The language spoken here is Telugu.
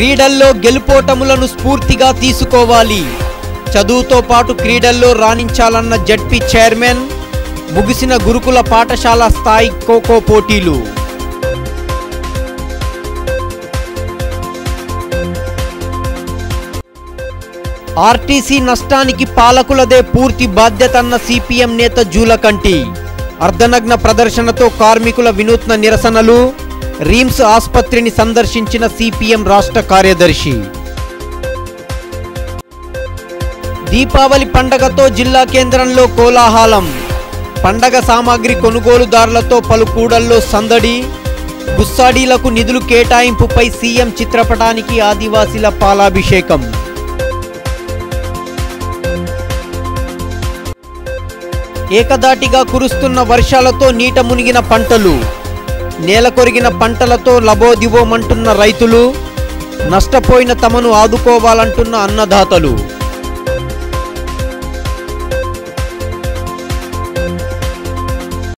క్రీడల్లో గెలుపోటములను స్ఫూర్తిగా తీసుకోవాలి చదువుతో పాటు క్రీడల్లో రాణించాలన్న జడ్పీ చైర్మన్ ముగిసిన గురుకుల పాఠశాల స్థాయి ఖోఖో పోటీలు ఆర్టీసీ నష్టానికి పాలకులదే పూర్తి బాధ్యతన్న సిపిఎం నేత జూలకంటి అర్ధనగ్న ప్రదర్శనతో కార్మికుల వినూత్న నిరసనలు రీమ్స్ ఆసుపత్రిని సందర్శించిన సిపిఎం రాష్ట్ర కార్యదర్శి దీపావళి పండగతో జిల్లా కేంద్రంలో కోలాహలం పండగ సామాగ్రి కొనుగోలుదారులతో పలు కూడల్లో సందడి గుస్సాడీలకు నిధులు కేటాయింపుపై సీఎం చిత్రపటానికి ఆదివాసీల పాలాభిషేకం ఏకదాటిగా కురుస్తున్న వర్షాలతో నీట మునిగిన పంటలు నేల కొరిగిన పంటలతో లబోదిబోమంటున్న రైతులు నష్టపోయిన తమను ఆదుకోవాలంటున్న అన్నదాతలు